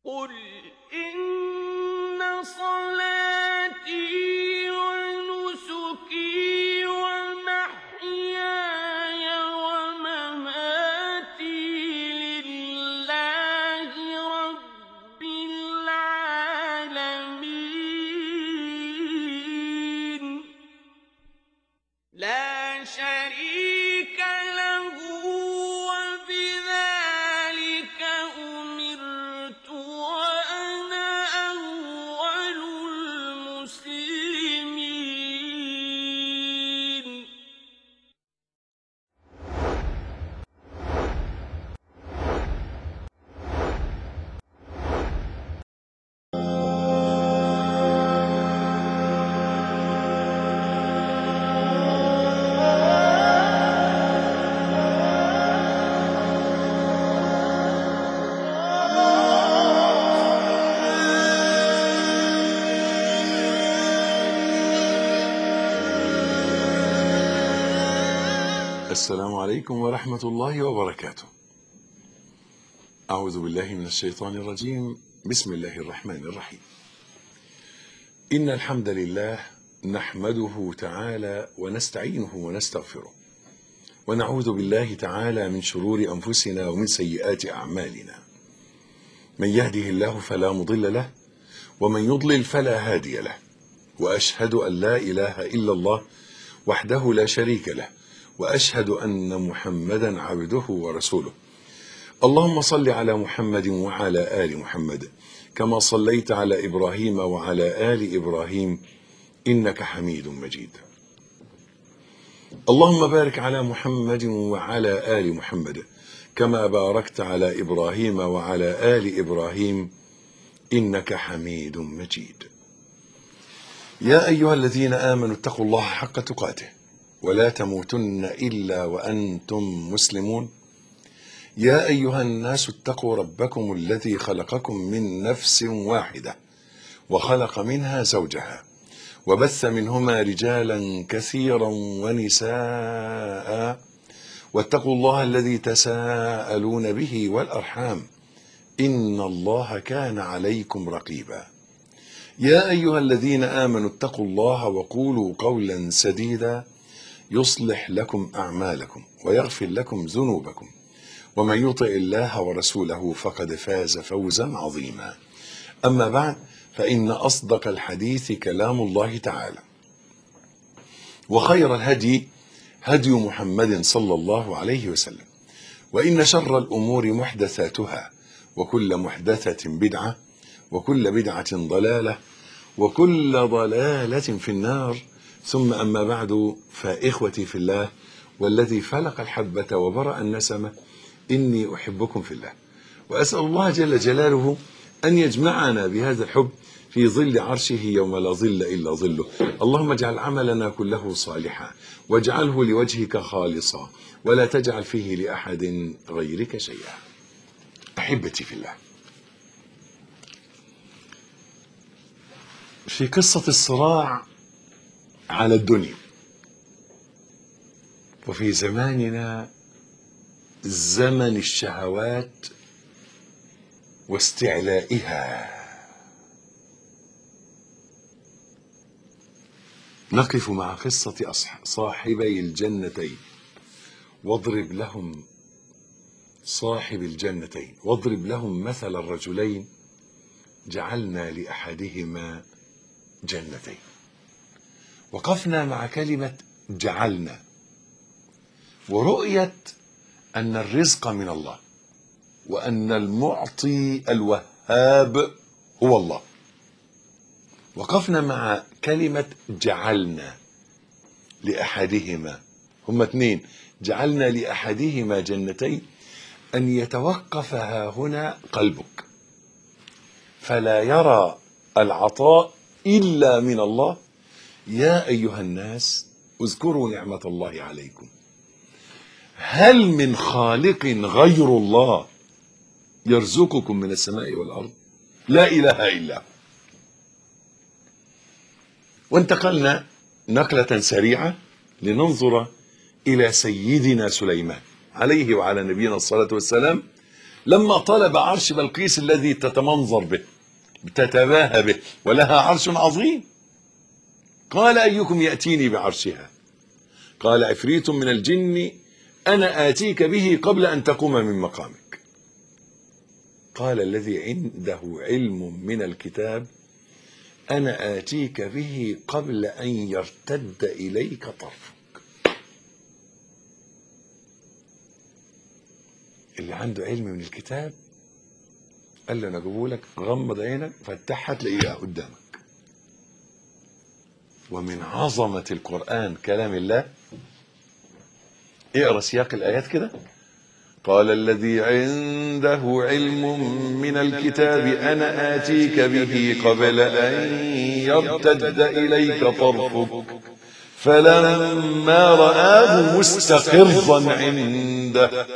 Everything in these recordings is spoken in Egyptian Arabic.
قُلْ إِنَّ صَلَاتِي وَنُسُكِي وَمَحْيَايَ وَمَمَاتِي لِلَّهِ رَبِّ الْعَالَمِينَ لَا شَرِيكَ لَهُ ۖ وَبِذَٰلِكَ أُمِرْتُ وَأَنَا أَوَّلُ الْمُسْلِمِينَ السلام عليكم ورحمة الله وبركاته. أعوذ بالله من الشيطان الرجيم، بسم الله الرحمن الرحيم. إن الحمد لله نحمده تعالى ونستعينه ونستغفره. ونعوذ بالله تعالى من شرور أنفسنا ومن سيئات أعمالنا. من يهده الله فلا مضل له، ومن يضلل فلا هادي له. وأشهد أن لا إله إلا الله وحده لا شريك له. واشهد ان محمدا عبده ورسوله اللهم صل على محمد وعلى ال محمد كما صليت على ابراهيم وعلى ال ابراهيم انك حميد مجيد اللهم بارك على محمد وعلى ال محمد كما باركت على ابراهيم وعلى ال ابراهيم انك حميد مجيد يا ايها الذين امنوا اتقوا الله حق تقاته ولا تموتن الا وانتم مسلمون يا ايها الناس اتقوا ربكم الذي خلقكم من نفس واحده وخلق منها زوجها وبث منهما رجالا كثيرا ونساء واتقوا الله الذي تساءلون به والارحام ان الله كان عليكم رقيبا يا ايها الذين امنوا اتقوا الله وقولوا قولا سديدا يصلح لكم اعمالكم ويغفر لكم ذنوبكم ومن يطع الله ورسوله فقد فاز فوزا عظيما اما بعد فان اصدق الحديث كلام الله تعالى وخير الهدي هدي محمد صلى الله عليه وسلم وان شر الامور محدثاتها وكل محدثه بدعه وكل بدعه ضلاله وكل ضلاله في النار ثم أما بعد فإخوتي في الله والذي فلق الحبة وبرأ النسمة إني أحبكم في الله وأسأل الله جل جلاله أن يجمعنا بهذا الحب في ظل عرشه يوم لا ظل إلا ظله اللهم اجعل عملنا كله صالحا واجعله لوجهك خالصا ولا تجعل فيه لأحد غيرك شيئا أحبتي في الله في قصة الصراع على الدنيا وفي زماننا زمن الشهوات واستعلائها نقف مع قصة أصح- صاحبي الجنتين واضرب لهم صاحب الجنتين واضرب لهم مثل الرجلين جعلنا لأحدهما جنتين وقفنا مع كلمة جعلنا ورؤية أن الرزق من الله وأن المعطي الوهاب هو الله وقفنا مع كلمة جعلنا لأحدهما هما اثنين جعلنا لأحدهما جنتين أن يتوقف ها هنا قلبك فلا يرى العطاء إلا من الله يا أيها الناس اذكروا نعمة الله عليكم هل من خالق غير الله يرزقكم من السماء والأرض لا إله إلا هو وانتقلنا نقلة سريعة لننظر إلى سيدنا سليمان عليه وعلى نبينا الصلاة والسلام لما طلب عرش بلقيس الذي تتمنظر به تتباهى به ولها عرش عظيم قال أيكم يأتيني بعرشها قال عفريت من الجن أنا آتيك به قبل أن تقوم من مقامك قال الذي عنده علم من الكتاب أنا آتيك به قبل أن يرتد إليك طرفك اللي عنده علم من الكتاب قال له أنا أجيبه لك غمض عينك فتحها تلاقيها قدامك ومن عظمة القرآن كلام الله اقرا سياق الآيات كده قال الذي عنده علم من الكتاب أنا آتيك به قبل أن يرتد إليك طرفك فلما رآه مستقرا عنده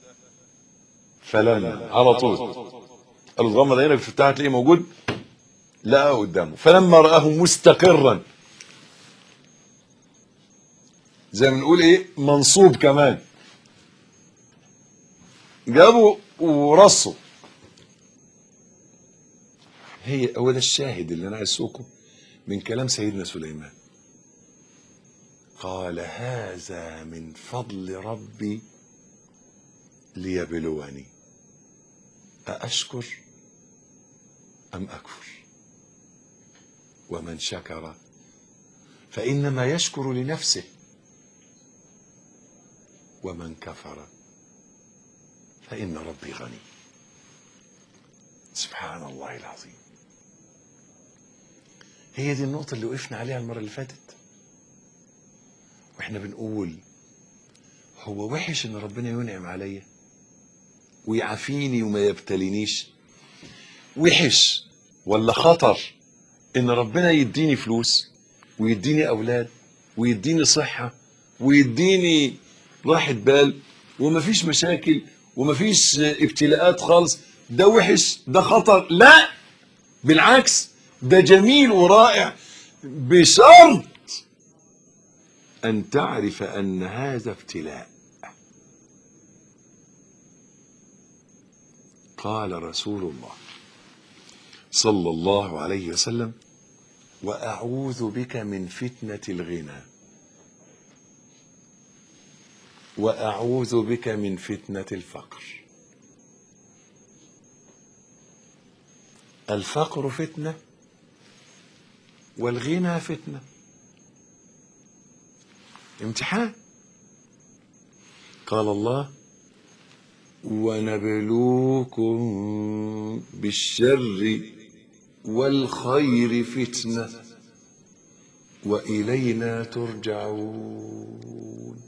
فلما على طول قال له غمض عينك تفتحها تلاقيه موجود لقاه قدامه فلما رآه مستقرا زي ما نقول ايه منصوب كمان جابوا ورصوا هي هو ده الشاهد اللي انا عايز اسوقه من كلام سيدنا سليمان قال هذا من فضل ربي ليبلوني أأشكر أم أكفر ومن شكر فإنما يشكر لنفسه ومن كفر فإن ربي غني سبحان الله العظيم هي دي النقطة اللي وقفنا عليها المرة اللي فاتت واحنا بنقول هو وحش ان ربنا ينعم عليا ويعافيني وما يبتلينيش وحش ولا خطر ان ربنا يديني فلوس ويديني اولاد ويديني صحة ويديني راحة بال ومفيش مشاكل ومفيش ابتلاءات خالص ده وحش ده خطر لا بالعكس ده جميل ورائع بشرط أن تعرف أن هذا ابتلاء قال رسول الله صلى الله عليه وسلم وأعوذ بك من فتنة الغنى وأعوذ بك من فتنة الفقر الفقر فتنة والغنى فتنة امتحان قال الله ونبلوكم بالشر والخير فتنة وإلينا ترجعون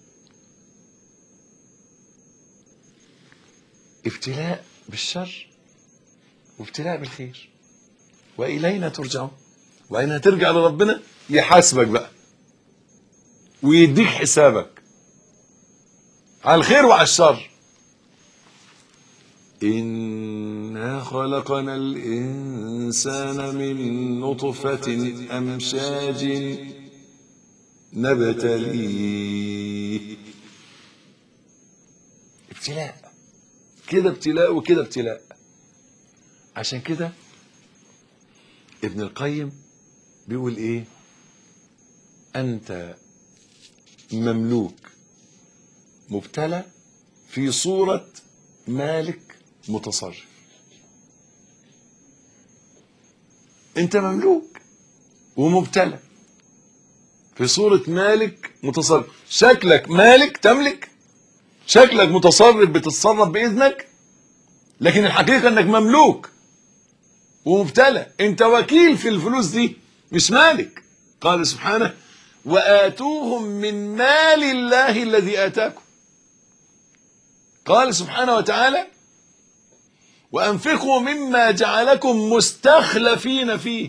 ابتلاء بالشر وابتلاء بالخير وإلينا ترجعون وإن هترجع لربنا يحاسبك بقى ويديك حسابك على الخير وعلى الشر إنا خلقنا الإنسان من نطفة أمشاج نبتليه ابتلاء كده ابتلاء وكده ابتلاء عشان كده ابن القيم بيقول ايه انت مملوك مبتلى في صورة مالك متصرف انت مملوك ومبتلى في صورة مالك متصرف شكلك مالك تملك شكلك متصرف بتتصرف بإذنك لكن الحقيقة انك مملوك ومبتلى انت وكيل في الفلوس دي مش مالك قال سبحانه وآتوهم من مال الله الذي آتاكم قال سبحانه وتعالى وأنفقوا مما جعلكم مستخلفين فيه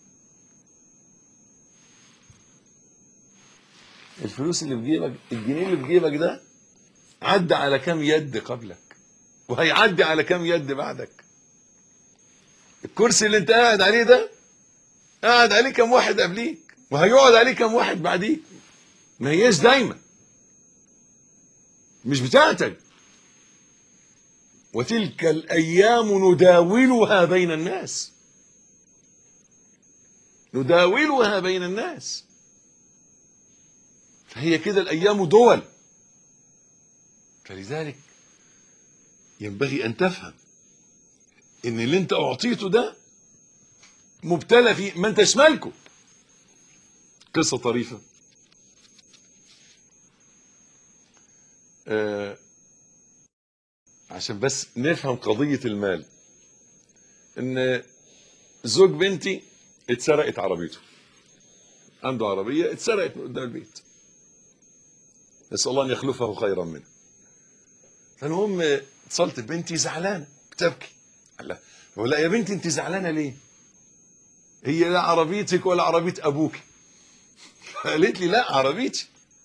الفلوس اللي في جيبك الجنيه اللي في جيبك ده عدى على كام يد قبلك وهيعدي على كام يد بعدك الكرسي اللي انت قاعد عليه ده قاعد عليه كام واحد قبليك وهيقعد عليه كام واحد بعديك ما هياش دايما مش بتاعتك وتلك الأيام نداولها بين الناس نداولها بين الناس فهي كده الأيام دول فلذلك ينبغي أن تفهم إن اللي أنت أعطيته ده مبتلى فيه ما أنتش مالكه قصة طريفة آه عشان بس نفهم قضية المال ان زوج بنتي اتسرقت عربيته عنده عربية اتسرقت من قدام البيت نسأل الله ان يخلفه خيرا منه فالمهم اتصلت ببنتي زعلانة بتبكي قال لها بقول لها يا بنتي انت زعلانة ليه هي لا عربيتك ولا عربية ابوك قالت لي لا عربيتي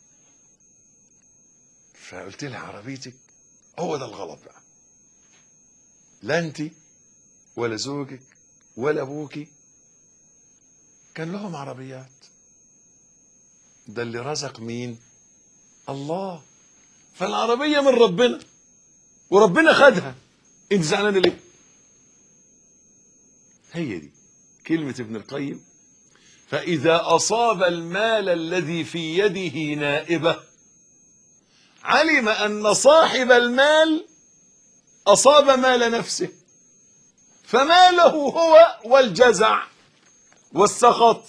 فقلت لها عربيتك هو ده الغلط بقى لا انت ولا زوجك ولا ابوك كان لهم عربيات ده اللي رزق مين الله فالعربيه من ربنا وربنا خدها انت زعلان ليه هي دي كلمه ابن القيم فاذا اصاب المال الذي في يده نائبه علم ان صاحب المال اصاب مال نفسه فماله هو والجزع والسخط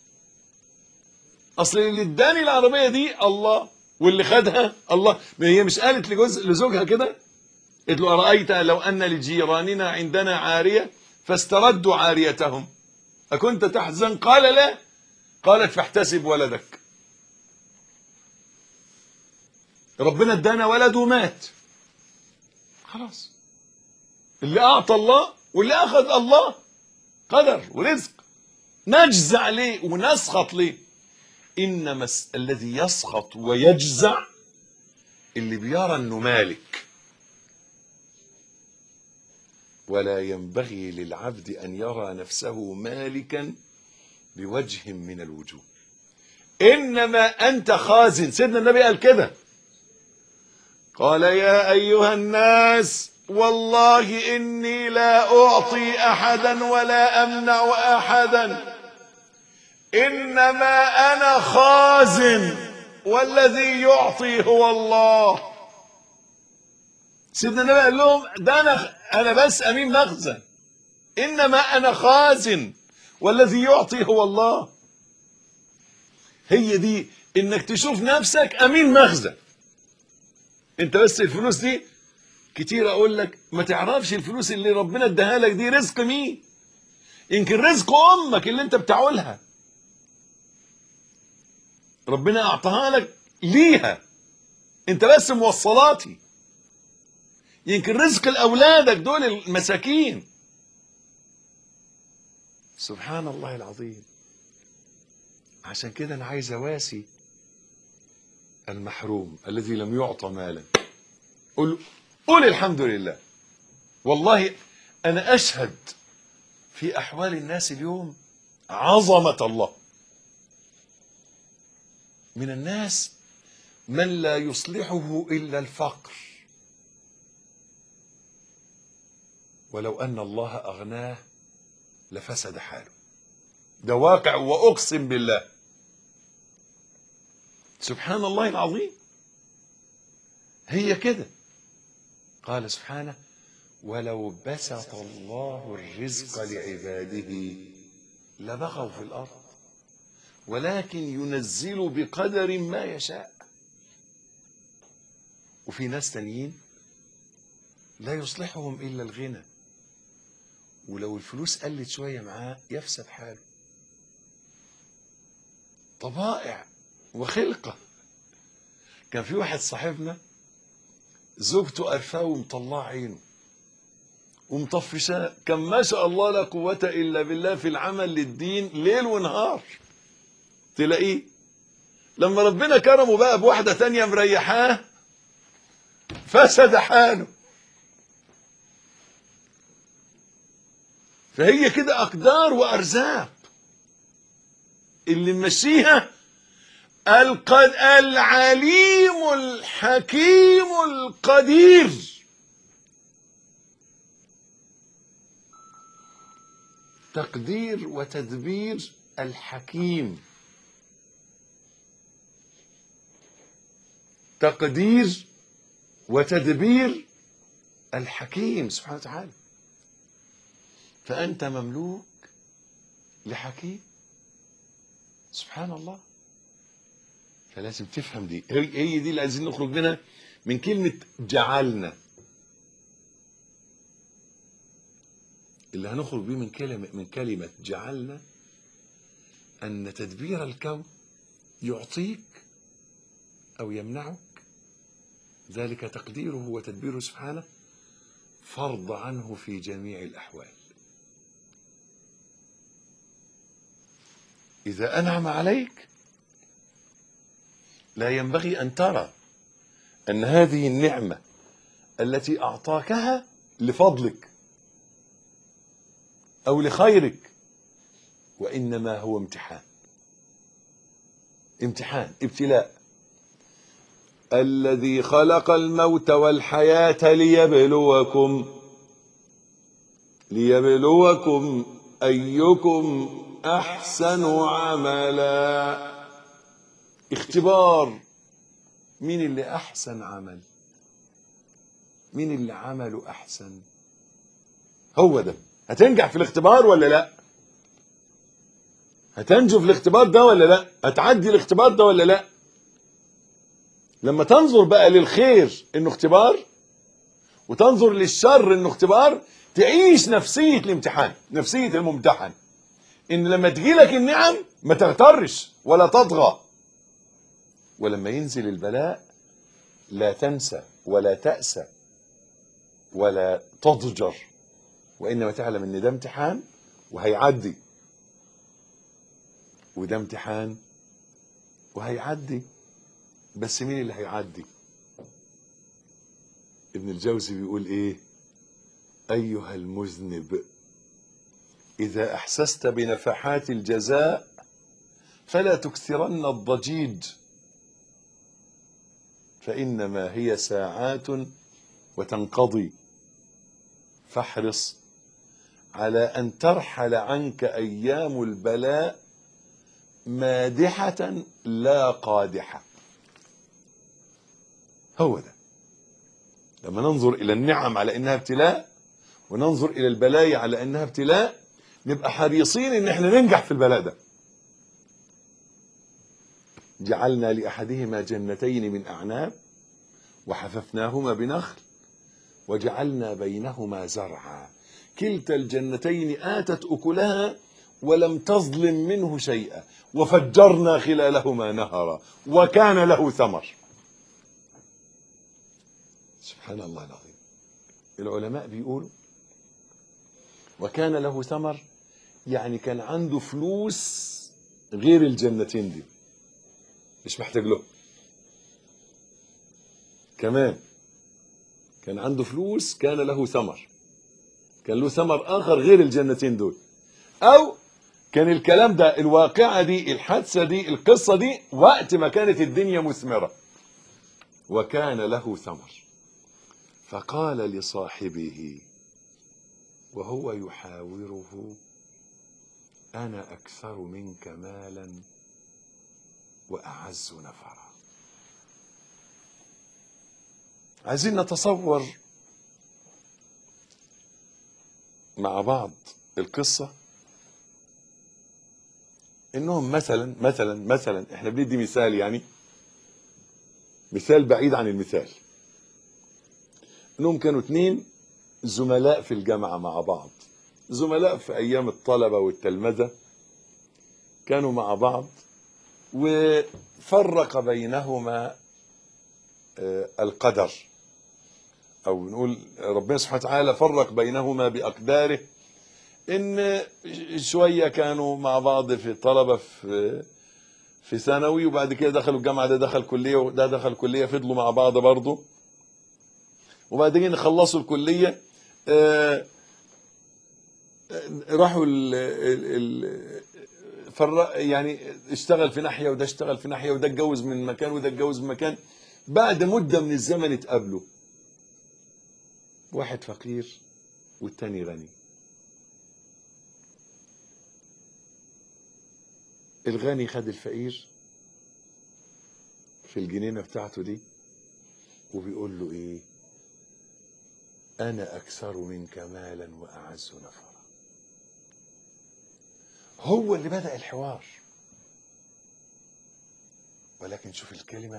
اصل اللي اداني العربيه دي الله واللي خدها الله ما هي مش قالت لجوز لزوجها كده قالت له ارايت لو ان لجيراننا عندنا عاريه فاستردوا عاريتهم اكنت تحزن قال لا قالت فاحتسب ولدك ربنا ادانا ولد ومات خلاص اللي اعطى الله واللي اخذ الله قدر ورزق نجزع ليه ونسخط ليه انما الس- الذي يسخط ويجزع اللي بيرى انه مالك ولا ينبغي للعبد ان يرى نفسه مالكا بوجه من الوجوه انما انت خازن سيدنا النبي قال كده قال يا ايها الناس والله اني لا اعطي احدا ولا امنع احدا انما انا خازن والذي يعطي هو الله سيدنا النبي قال لهم ده انا انا بس امين مخزن انما انا خازن والذي يعطي هو الله هي دي انك تشوف نفسك امين مخزن انت بس الفلوس دي كتير اقول لك ما تعرفش الفلوس اللي ربنا اداها لك دي رزق مين يمكن رزق امك اللي انت بتعولها ربنا اعطاها لك ليها انت بس موصلاتي يمكن رزق لاولادك دول المساكين سبحان الله العظيم عشان كده انا عايز اواسي المحروم الذي لم يعطى مالا قل قل الحمد لله والله انا اشهد في احوال الناس اليوم عظمه الله من الناس من لا يصلحه الا الفقر ولو ان الله اغناه لفسد حاله ده واقع واقسم بالله سبحان الله العظيم هي كده قال سبحانه ولو بسط الله الرزق لعباده لبغوا في الارض ولكن ينزل بقدر ما يشاء وفي ناس تانيين لا يصلحهم الا الغنى ولو الفلوس قلت شويه معاه يفسد حاله طبائع وخلقه كان في واحد صاحبنا زوجته قرفاه ومطلعه عينه ومطفشاه كان ما شاء الله لا قوة إلا بالله في العمل للدين ليل ونهار تلاقيه لما ربنا كرمه بقى بواحدة تانية مريحاه فسد حاله فهي كده أقدار وأرزاق اللي ممشيها القد العليم الحكيم القدير تقدير وتدبير الحكيم تقدير وتدبير الحكيم سبحانه وتعالى فأنت مملوك لحكيم سبحان الله فلازم تفهم دي هي هي دي اللي عايزين نخرج منها من كلمة جعلنا اللي هنخرج بيه من كلمة من كلمة جعلنا أن تدبير الكون يعطيك أو يمنعك ذلك تقديره وتدبيره سبحانه فرض عنه في جميع الأحوال إذا أنعم عليك لا ينبغي أن ترى أن هذه النعمة التي أعطاكها لفضلك أو لخيرك وإنما هو امتحان امتحان ابتلاء الذي خلق الموت والحياة ليبلوكم ليبلوكم أيكم أحسن عملا اختبار مين اللي أحسن عمل مين اللي عمله أحسن هو ده هتنجح في الاختبار ولا لا هتنجو في الاختبار ده ولا لا هتعدي الاختبار ده ولا لا لما تنظر بقى للخير انه اختبار وتنظر للشر انه اختبار تعيش نفسية الامتحان نفسية الممتحن ان لما تجيلك النعم ما تغترش ولا تطغى ولما ينزل البلاء لا تنسى ولا تأسى ولا تضجر وإنما تعلم إن ده امتحان وهيعدي وده امتحان وهيعدي بس مين اللي هيعدي ابن الجوزي بيقول ايه ايها المذنب اذا احسست بنفحات الجزاء فلا تكثرن الضجيج فانما هي ساعات وتنقضي فاحرص على ان ترحل عنك ايام البلاء مادحه لا قادحه هو ده لما ننظر الى النعم على انها ابتلاء وننظر الى البلايا على انها ابتلاء نبقى حريصين ان احنا ننجح في البلاء ده جعلنا لاحدهما جنتين من اعناب وحففناهما بنخل وجعلنا بينهما زرعا كلتا الجنتين اتت اكلها ولم تظلم منه شيئا وفجرنا خلالهما نهرا وكان له ثمر سبحان الله العظيم العلماء بيقولوا وكان له ثمر يعني كان عنده فلوس غير الجنتين دي مش محتاج له كمان كان عنده فلوس كان له ثمر كان له ثمر اخر غير الجنتين دول او كان الكلام ده الواقعه دي الحادثه دي القصه دي وقت ما كانت الدنيا مثمره وكان له ثمر فقال لصاحبه وهو يحاوره انا اكثر منك مالا واعز نفرا عايزين نتصور مع بعض القصه انهم مثلا مثلا مثلا احنا بندي مثال يعني مثال بعيد عن المثال انهم كانوا اتنين زملاء في الجامعه مع بعض زملاء في ايام الطلبه والتلمذه كانوا مع بعض وفرق بينهما آه، القدر او نقول ربنا سبحانه وتعالى فرق بينهما باقداره ان شويه كانوا مع بعض في طلبه في في ثانوي وبعد كده دخلوا الجامعه ده دخل كليه وده دخل كليه فضلوا مع بعض برضه وبعدين خلصوا الكليه آه، آه، راحوا ال ال فرق يعني اشتغل في ناحيه وده اشتغل في ناحيه وده اتجوز من مكان وده اتجوز من مكان بعد مده من الزمن اتقابلوا واحد فقير والتاني غني الغني خد الفقير في الجنينة بتاعته دي وبيقول له ايه انا اكثر منك مالا واعز نفرا هو اللي بدأ الحوار ولكن شوف الكلمة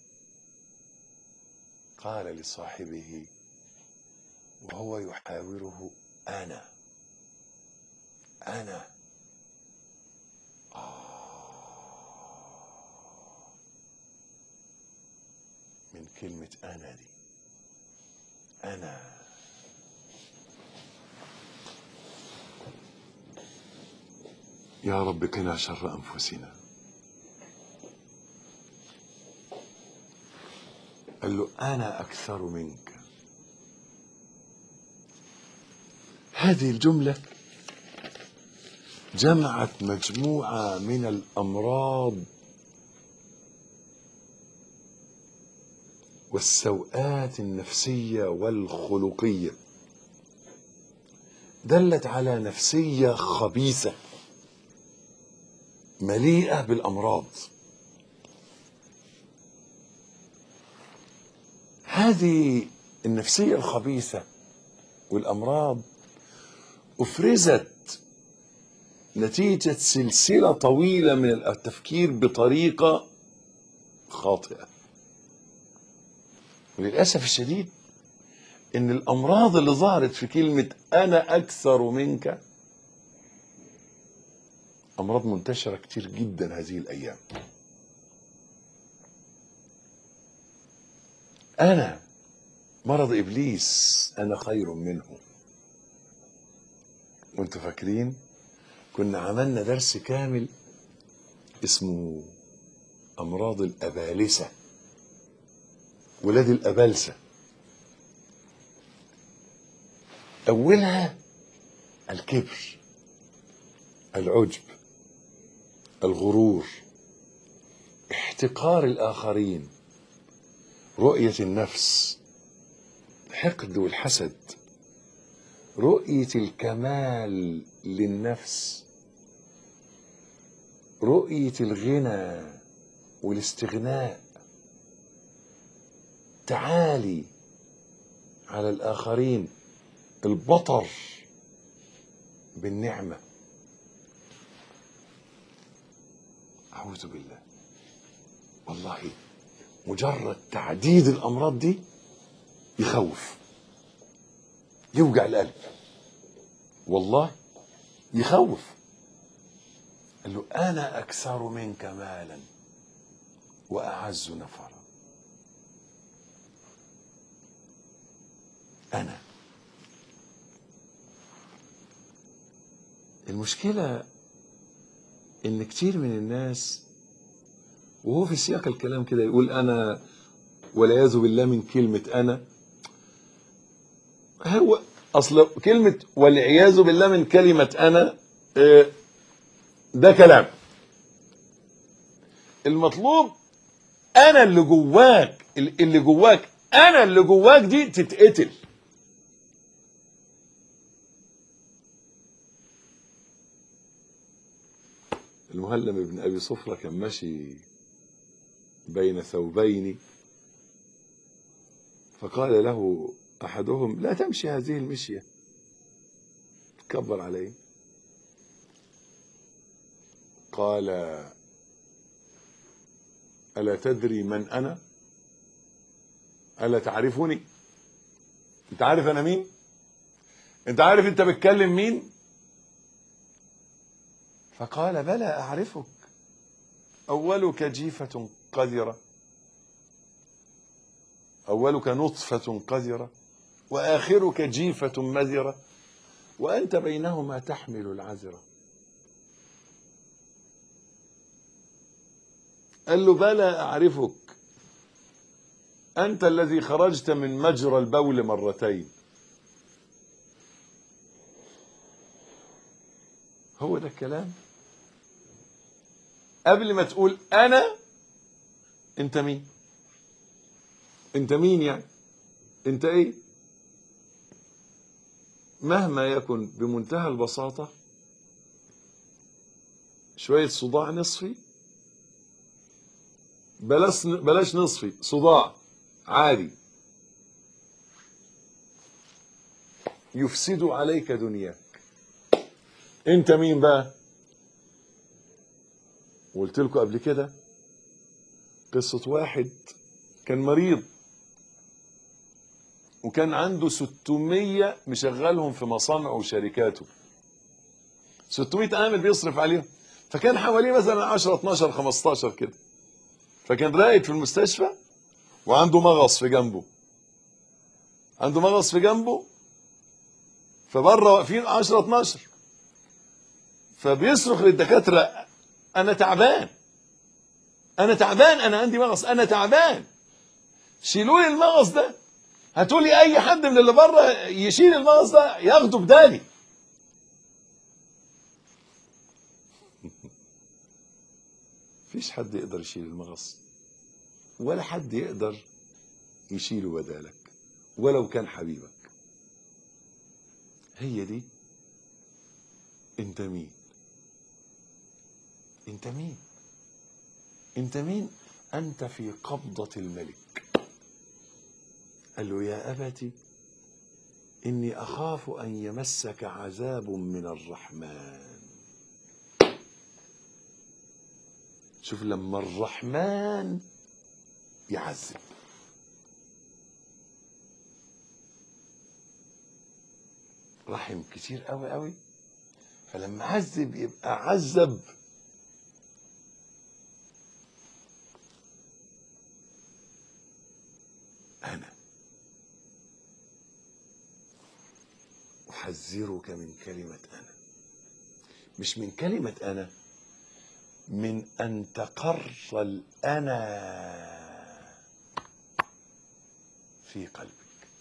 قال لصاحبه وهو يحاوره أنا أنا آه من كلمة أنا دي أنا يا رب قنا شر أنفسنا قال له أنا أكثر منك هذه الجملة جمعت مجموعة من الأمراض والسوءات النفسية والخلقية دلت على نفسية خبيثة مليئة بالأمراض هذه النفسية الخبيثة والأمراض أفرزت نتيجة سلسلة طويلة من التفكير بطريقة خاطئة وللأسف الشديد إن الأمراض اللي ظهرت في كلمة أنا أكثر منك أمراض منتشرة كتير جدا هذه الأيام أنا مرض إبليس أنا خير منه وانتوا فاكرين كنا عملنا درس كامل اسمه أمراض الأبالسة ولاد الأبالسة أولها الكبر العجب الغرور احتقار الآخرين رؤية النفس الحقد والحسد رؤية الكمال للنفس رؤية الغنى والاستغناء تعالي على الآخرين البطر بالنعمة أعوذ بالله والله مجرد تعديد الأمراض دي يخوف يوجع القلب والله يخوف قال له أنا أكثر منك مالا وأعز نفرا أنا المشكلة إن كتير من الناس وهو في سياق الكلام كده يقول أنا والعياذ بالله من كلمة أنا هو أصل كلمة والعياذ بالله من كلمة أنا آه، ده كلام المطلوب أنا اللي جواك اللي جواك أنا اللي جواك دي تتقتل المهلم بن أبي صفرة كان ماشي بين ثوبين فقال له أحدهم لا تمشي هذه المشية كبر عليه قال ألا تدري من أنا ألا تعرفني أنت عارف أنا مين أنت عارف أنت بتكلم مين فقال بلى أعرفك أولك جيفة قذرة أولك نطفة قذرة وآخرك جيفة مذرة وأنت بينهما تحمل العذرة قال له بلى أعرفك أنت الذي خرجت من مجرى البول مرتين هو ده الكلام قبل ما تقول أنا أنت مين أنت مين يعني أنت إيه مهما يكن بمنتهى البساطة شوية صداع نصفي بلاش بلاش نصفي صداع عادي يفسد عليك دنياك انت مين بقى قلت لكم قبل كده قصة واحد كان مريض وكان عنده 600 مشغلهم في مصانعه وشركاته 600 عامل بيصرف عليهم فكان حواليه مثلا 10 12 15 كده فكان راقد في المستشفى وعنده مغص في جنبه عنده مغص في جنبه فبره واقفين 10 12 فبيصرخ للدكاتره انا تعبان انا تعبان انا عندي مغص انا تعبان شيلوا لي المغص ده هاتوا لي اي حد من اللي بره يشيل المغص ده ياخده بدالي مفيش حد يقدر يشيل المغص ولا حد يقدر يشيله بدالك ولو كان حبيبك هي دي انت مين انت مين انت مين انت في قبضة الملك قال له يا أبتي إني أخاف أن يمسك عذاب من الرحمن شوف لما الرحمن يعذب رحم كتير قوي قوي فلما عذب يبقى عذب أنا أحذرك من كلمة أنا مش من كلمة أنا من أن تقر الأنا في قلبك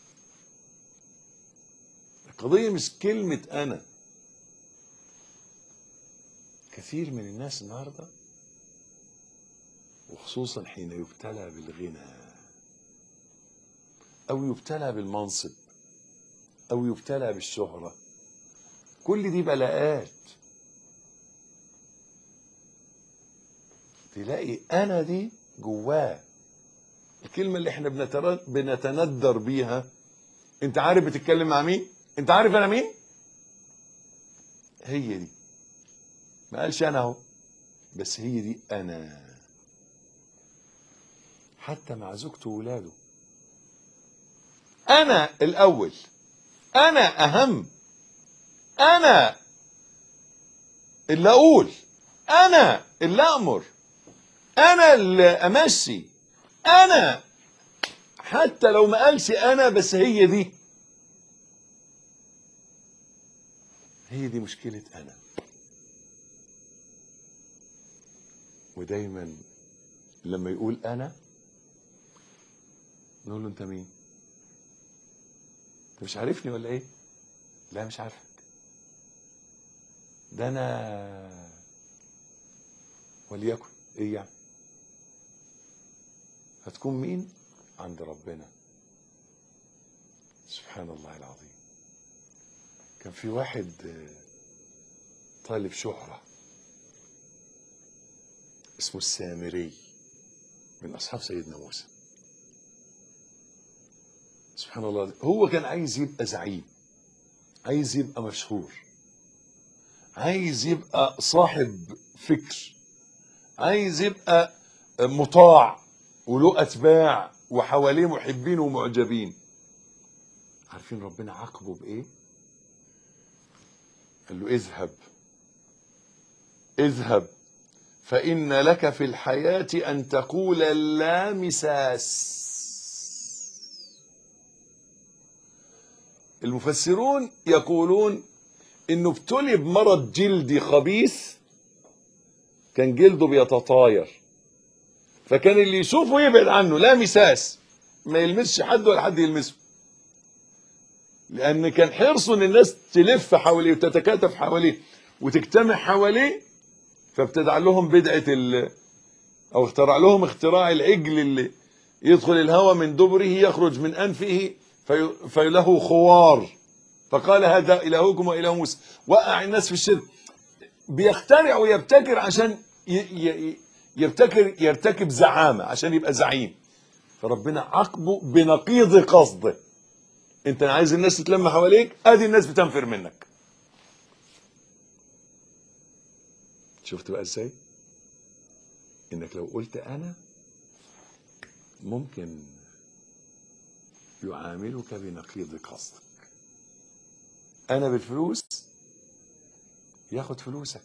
القضية مش كلمة أنا كثير من الناس النهاردة وخصوصا حين يبتلى بالغنى أو يبتلى بالمنصب أو يبتلى بالشهرة كل دي بلاءات تلاقي أنا دي جواه الكلمة اللي احنا بنتر- بنتندر بيها انت عارف بتتكلم مع مين انت عارف انا مين هي دي ما قالش انا اهو بس هي دي انا حتى مع زوجته وولاده انا الاول انا اهم انا اللي اقول انا اللي امر انا اللي امشي انا حتى لو ما قالش انا بس هي دي هي دي مشكلة انا ودايما لما يقول انا نقول له انت مين انت مش عارفني ولا ايه لا مش عارفك ده انا وليكن ايه يعني هتكون مين عند ربنا سبحان الله العظيم كان في واحد آه، طالب شهرة اسمه السامري من أصحاب سيدنا موسى سبحان الله العظيم. هو كان عايز يبقى زعيم عايز يبقى مشهور عايز يبقى صاحب فكر عايز يبقى مطاع وله اتباع وحواليه محبين ومعجبين عارفين ربنا عاقبه بايه قال له اذهب اذهب فان لك في الحياه ان تقول لا مساس المفسرون يقولون انه ابتلي بمرض جلدي خبيث كان جلده بيتطاير فكان اللي يشوفه يبعد عنه لا مساس ما يلمسش حد ولا حد يلمسه لان كان حرصه ان الناس تلف حواليه وتتكاتف حواليه وتجتمع حواليه فابتدع لهم بدعه ال او اخترع لهم اختراع العجل اللي يدخل الهواء من دبره يخرج من انفه في فله خوار فقال هذا الهكم واله موسى وقع الناس في الشرك بيخترع ويبتكر عشان ي... ي... يبتكر يرتكب زعامة عشان يبقى زعيم فربنا عاقبه بنقيض قصده انت عايز الناس تتلم حواليك ادي الناس بتنفر منك شفت بقى ازاي انك لو قلت انا ممكن يعاملك بنقيض قصدك انا بالفلوس ياخد فلوسك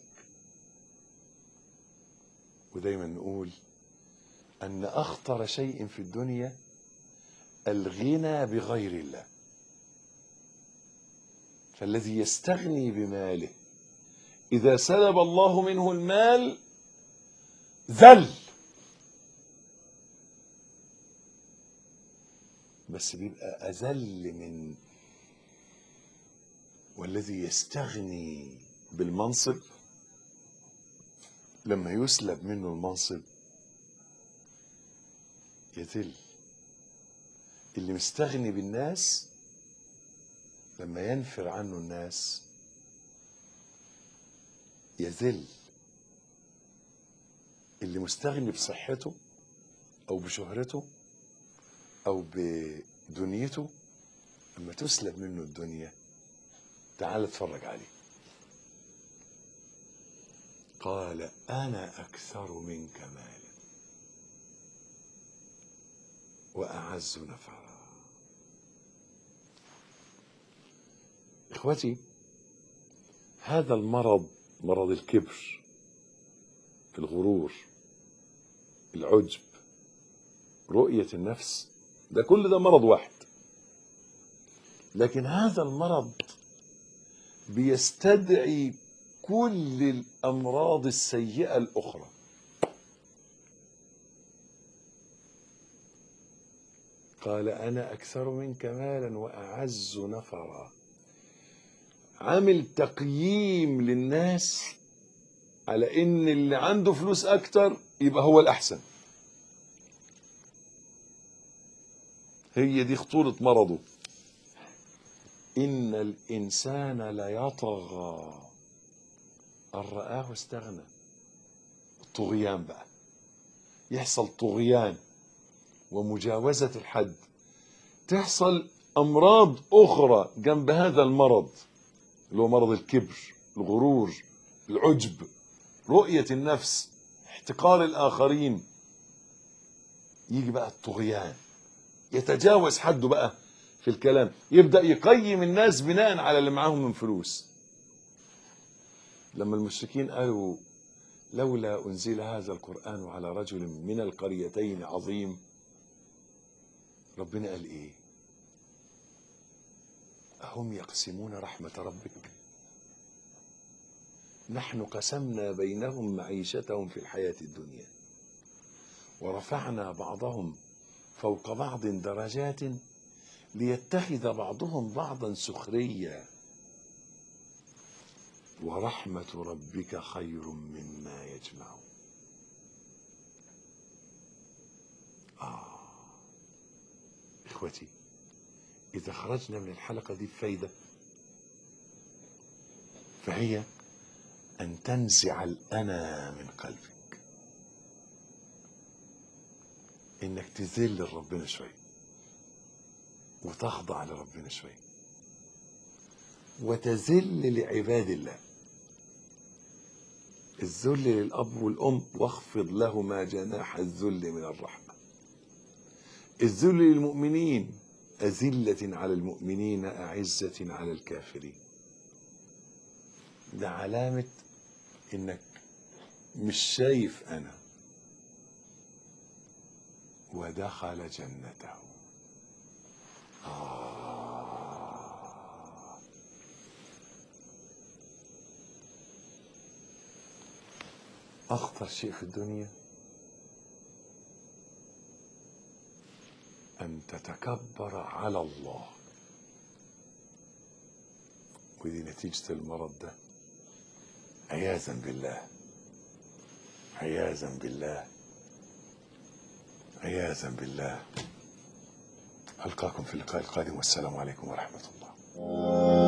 ودايما نقول ان اخطر شيء في الدنيا الغنى بغير الله فالذي يستغني بماله اذا سلب الله منه المال ذل بس بيبقى اذل من والذي يستغني بالمنصب لما يسلب منه المنصب يذل اللي مستغني بالناس لما ينفر عنه الناس يذل اللي مستغني بصحته او بشهرته او بدنيته لما تسلب منه الدنيا تعال اتفرج عليه قال انا اكثر منك مالا واعز نفرا اخوتي هذا المرض مرض الكبر الغرور العجب رؤية النفس ده كل ده مرض واحد لكن هذا المرض بيستدعي كل الأمراض السيئة الأخرى قال أنا أكثر منك مالا وأعز نفرا عامل تقييم للناس على ان اللي عنده فلوس اكتر يبقى هو الاحسن هي دي خطورة مرضه ان الانسان ليطغى ان رآه استغنى الطغيان بقى يحصل طغيان ومجاوزة الحد تحصل امراض اخرى جنب هذا المرض اللي هو مرض الكبر الغرور العجب رؤية النفس احتقار الآخرين يجي بقى الطغيان يتجاوز حده بقى في الكلام يبدأ يقيم الناس بناء على اللي معاهم من فلوس لما المشركين قالوا لولا أنزل هذا القرآن على رجل من القريتين عظيم ربنا قال إيه أهم يقسمون رحمة ربك نحن قسمنا بينهم معيشتهم في الحياة الدنيا ورفعنا بعضهم فوق بعض درجات ليتخذ بعضهم بعضا سخريا ورحمة ربك خير مما يجمعون آه إخوتي إذا خرجنا من الحلقة دي بفايدة فهي أن تنزع الأنا من قلبك إنك تذل لربنا شوي وتخضع لربنا شوي وتذل لعباد الله الذل للأب والأم واخفض لهما جناح الذل من الرحمة الذل للمؤمنين أذلة على المؤمنين أعزة على الكافرين ده علامة إنك مش شايف أنا ودخل جنته آه. أخطر شيء في الدنيا أن تتكبر على الله ودي نتيجة المرض ده عياذا بالله عياذا بالله عياذا بالله ألقاكم في اللقاء القادم والسلام عليكم ورحمة الله